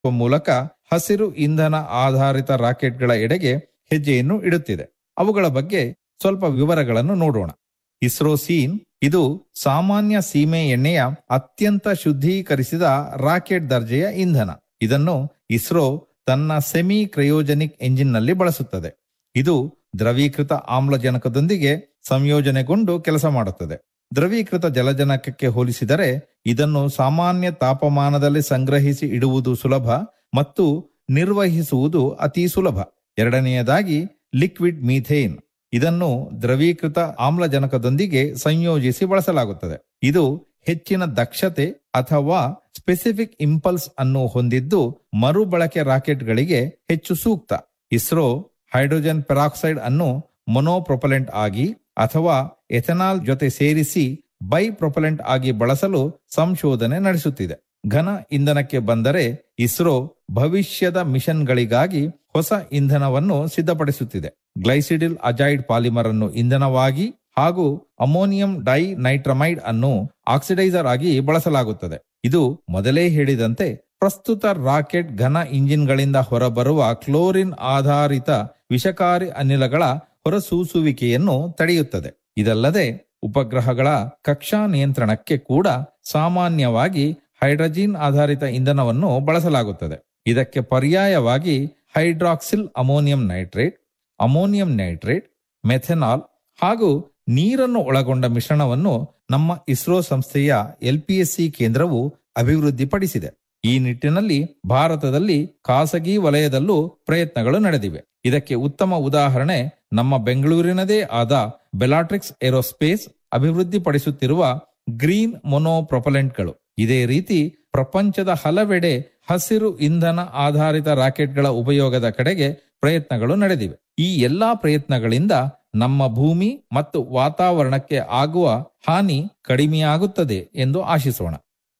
ಮೂಲಕ ಹಸಿರು ಇಂಧನ ಆಧಾರಿತ ರಾಕೆಟ್ಗಳ ಎಡೆಗೆ ಹೆಜ್ಜೆಯನ್ನು ಇಡುತ್ತಿದೆ ಅವುಗಳ ಬಗ್ಗೆ ಸ್ವಲ್ಪ ವಿವರಗಳನ್ನು ನೋಡೋಣ ಇಸ್ರೋ ಸೀನ್ ಇದು ಸಾಮಾನ್ಯ ಸೀಮೆ ಎಣ್ಣೆಯ ಅತ್ಯಂತ ಶುದ್ಧೀಕರಿಸಿದ ರಾಕೆಟ್ ದರ್ಜೆಯ ಇಂಧನ ಇದನ್ನು ಇಸ್ರೋ ತನ್ನ ಸೆಮಿ ಕ್ರಯೋಜೆನಿಕ್ ಎಂಜಿನ್ನಲ್ಲಿ ಬಳಸುತ್ತದೆ ಇದು ದ್ರವೀಕೃತ ಆಮ್ಲಜನಕದೊಂದಿಗೆ ಸಂಯೋಜನೆಗೊಂಡು ಕೆಲಸ ಮಾಡುತ್ತದೆ ದ್ರವೀಕೃತ ಜಲಜನಕಕ್ಕೆ ಹೋಲಿಸಿದರೆ ಇದನ್ನು ಸಾಮಾನ್ಯ ತಾಪಮಾನದಲ್ಲಿ ಸಂಗ್ರಹಿಸಿ ಇಡುವುದು ಸುಲಭ ಮತ್ತು ನಿರ್ವಹಿಸುವುದು ಅತಿ ಸುಲಭ ಎರಡನೆಯದಾಗಿ ಲಿಕ್ವಿಡ್ ಮೀಥೇನ್ ಇದನ್ನು ದ್ರವೀಕೃತ ಆಮ್ಲಜನಕದೊಂದಿಗೆ ಸಂಯೋಜಿಸಿ ಬಳಸಲಾಗುತ್ತದೆ ಇದು ಹೆಚ್ಚಿನ ದಕ್ಷತೆ ಅಥವಾ ಸ್ಪೆಸಿಫಿಕ್ ಇಂಪಲ್ಸ್ ಅನ್ನು ಹೊಂದಿದ್ದು ಮರುಬಳಕೆ ರಾಕೆಟ್ಗಳಿಗೆ ಹೆಚ್ಚು ಸೂಕ್ತ ಇಸ್ರೋ ಹೈಡ್ರೋಜನ್ ಪೆರಾಕ್ಸೈಡ್ ಅನ್ನು ಮೊನೋಪ್ರೊಪಲೆಂಟ್ ಆಗಿ ಅಥವಾ ಎಥೆನಾಲ್ ಜೊತೆ ಸೇರಿಸಿ ಬೈ ಪ್ರೊಪಲೆಂಟ್ ಆಗಿ ಬಳಸಲು ಸಂಶೋಧನೆ ನಡೆಸುತ್ತಿದೆ ಘನ ಇಂಧನಕ್ಕೆ ಬಂದರೆ ಇಸ್ರೋ ಭವಿಷ್ಯದ ಮಿಷನ್ಗಳಿಗಾಗಿ ಹೊಸ ಇಂಧನವನ್ನು ಸಿದ್ಧಪಡಿಸುತ್ತಿದೆ ಗ್ಲೈಸಿಡಿಲ್ ಅಜೈಡ್ ಪಾಲಿಮರ್ ಅನ್ನು ಇಂಧನವಾಗಿ ಹಾಗೂ ಅಮೋನಿಯಂ ಡೈ ನೈಟ್ರಮೈಡ್ ಅನ್ನು ಆಕ್ಸಿಡೈಸರ್ ಆಗಿ ಬಳಸಲಾಗುತ್ತದೆ ಇದು ಮೊದಲೇ ಹೇಳಿದಂತೆ ಪ್ರಸ್ತುತ ರಾಕೆಟ್ ಘನ ಇಂಜಿನ್ಗಳಿಂದ ಹೊರಬರುವ ಕ್ಲೋರಿನ್ ಆಧಾರಿತ ವಿಷಕಾರಿ ಅನಿಲಗಳ ಹೊರಸೂಸುವಿಕೆಯನ್ನು ತಡೆಯುತ್ತದೆ ಇದಲ್ಲದೆ ಉಪಗ್ರಹಗಳ ಕಕ್ಷಾ ನಿಯಂತ್ರಣಕ್ಕೆ ಕೂಡ ಸಾಮಾನ್ಯವಾಗಿ ಹೈಡ್ರೋಜಿನ್ ಆಧಾರಿತ ಇಂಧನವನ್ನು ಬಳಸಲಾಗುತ್ತದೆ ಇದಕ್ಕೆ ಪರ್ಯಾಯವಾಗಿ hydroxyl ammonium nitrate ammonium nitrate methanol ಹಾಗೂ ನೀರನ್ನು ಒಳಗೊಂಡ ಮಿಶ್ರಣವನ್ನು ನಮ್ಮ ಇಸ್ರೋ ಸಂಸ್ಥೆಯ ಎಲ್ಪಿಎಸ್ಸಿ ಕೇಂದ್ರವು ಅಭಿವೃದ್ಧಿಪಡಿಸಿದೆ ಈ ನಿಟ್ಟಿನಲ್ಲಿ ಭಾರತದಲ್ಲಿ ಖಾಸಗಿ ವಲಯದಲ್ಲೂ ಪ್ರಯತ್ನಗಳು ನಡೆದಿವೆ ಇದಕ್ಕೆ ಉತ್ತಮ ಉದಾಹರಣೆ ನಮ್ಮ ಬೆಂಗಳೂರಿನದೇ ಆದ ಬೆಲಾಟ್ರಿಕ್ಸ್ ಏರೋಸ್ಪೇಸ್ ಅಭಿವೃದ್ಧಿಪಡಿಸುತ್ತಿರುವ ಗ್ರೀನ್ ಮೊನೋಪ್ರೊಪಲೆಂಟ್ಗಳು ಇದೇ ರೀತಿ ಪ್ರಪಂಚದ ಹಲವೆಡೆ ಹಸಿರು ಇಂಧನ ಆಧಾರಿತ ರಾಕೆಟ್ಗಳ ಉಪಯೋಗದ ಕಡೆಗೆ ಪ್ರಯತ್ನಗಳು ನಡೆದಿವೆ ಈ ಎಲ್ಲಾ ಪ್ರಯತ್ನಗಳಿಂದ ನಮ್ಮ ಭೂಮಿ ಮತ್ತು ವಾತಾವರಣಕ್ಕೆ ಆಗುವ ಹಾನಿ ಕಡಿಮೆಯಾಗುತ್ತದೆ ಎಂದು ಆಶಿಸೋಣ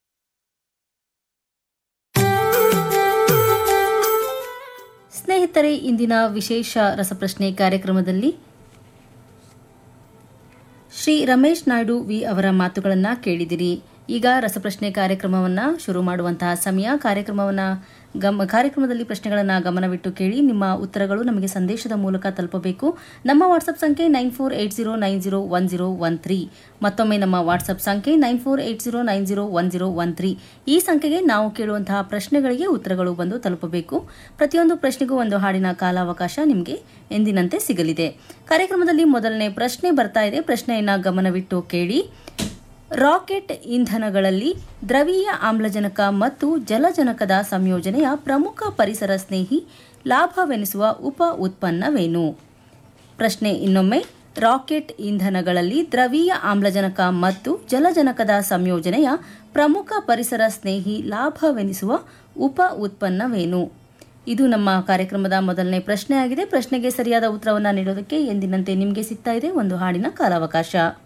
ಸ್ನೇಹಿತರೆ ಇಂದಿನ ವಿಶೇಷ ರಸಪ್ರಶ್ನೆ ಕಾರ್ಯಕ್ರಮದಲ್ಲಿ ಶ್ರೀ ರಮೇಶ್ ನಾಯ್ಡು ವಿ ಅವರ ಮಾತುಗಳನ್ನ ಕೇಳಿದಿರಿ ಈಗ ರಸಪ್ರಶ್ನೆ ಕಾರ್ಯಕ್ರಮವನ್ನ ಶುರು ಮಾಡುವಂತಹ ಸಮಯ ಕಾರ್ಯಕ್ರಮವನ್ನ ಗಮ ಕಾರ್ಯಕ್ರಮದಲ್ಲಿ ಪ್ರಶ್ನೆಗಳನ್ನು ಗಮನವಿಟ್ಟು ಕೇಳಿ ನಿಮ್ಮ ಉತ್ತರಗಳು ನಮಗೆ ಸಂದೇಶದ ಮೂಲಕ ತಲುಪಬೇಕು ನಮ್ಮ ವಾಟ್ಸಪ್ ಸಂಖ್ಯೆ nine four eight zero nine zero one zero one three ಮತ್ತೊಮ್ಮೆ ನಮ್ಮ ವಾಟ್ಸಪ್ ಸಂಖ್ಯೆ nine four eight zero nine zero one zero one three ಈ ಸಂಖ್ಯೆಗೆ ನಾವು ಕೇಳುವಂತಹ ಪ್ರಶ್ನೆಗಳಿಗೆ ಉತ್ತರಗಳು ಬಂದು ತಲುಪಬೇಕು ಪ್ರತಿಯೊಂದು ಪ್ರಶ್ನೆಗೂ ಒಂದು ಹಾಡಿನ ಕಾಲಾವಕಾಶ ನಿಮಗೆ ಎಂದಿನಂತೆ ಸಿಗಲಿದೆ ಕಾರ್ಯಕ್ರಮದಲ್ಲಿ ಮೊದಲನೇ ಪ್ರಶ್ನೆ ಬರ್ತಾ ಇದೆ ಪ್ರಶ್ನೆಯನ್ನ ಗಮನವಿಟ್ಟು ಕೇಳಿ ರಾಕೆಟ್ ಇಂಧನಗಳಲ್ಲಿ ದ್ರವೀಯ ಆಮ್ಲಜನಕ ಮತ್ತು ಜಲಜನಕದ ಸಂಯೋಜನೆಯ ಪ್ರಮುಖ ಪರಿಸರ ಸ್ನೇಹಿ ಲಾಭವೆನಿಸುವ ಉಪ ಉತ್ಪನ್ನವೇನು ಪ್ರಶ್ನೆ ಇನ್ನೊಮ್ಮೆ ರಾಕೆಟ್ ಇಂಧನಗಳಲ್ಲಿ ದ್ರವೀಯ ಆಮ್ಲಜನಕ ಮತ್ತು ಜಲಜನಕದ ಸಂಯೋಜನೆಯ ಪ್ರಮುಖ ಪರಿಸರ ಸ್ನೇಹಿ ಲಾಭವೆನಿಸುವ ಉಪ ಉತ್ಪನ್ನವೇನು ಇದು ನಮ್ಮ ಕಾರ್ಯಕ್ರಮದ ಮೊದಲನೇ ಪ್ರಶ್ನೆ ಆಗಿದೆ ಪ್ರಶ್ನೆಗೆ ಸರಿಯಾದ ಉತ್ತರವನ್ನು ನೀಡೋದಕ್ಕೆ ಎಂದಿನಂತೆ ನಿಮಗೆ ಸಿಗ್ತಾ ಇದೆ ಒಂದು ಹಾಡಿನ ಕಾಲಾವಕಾಶ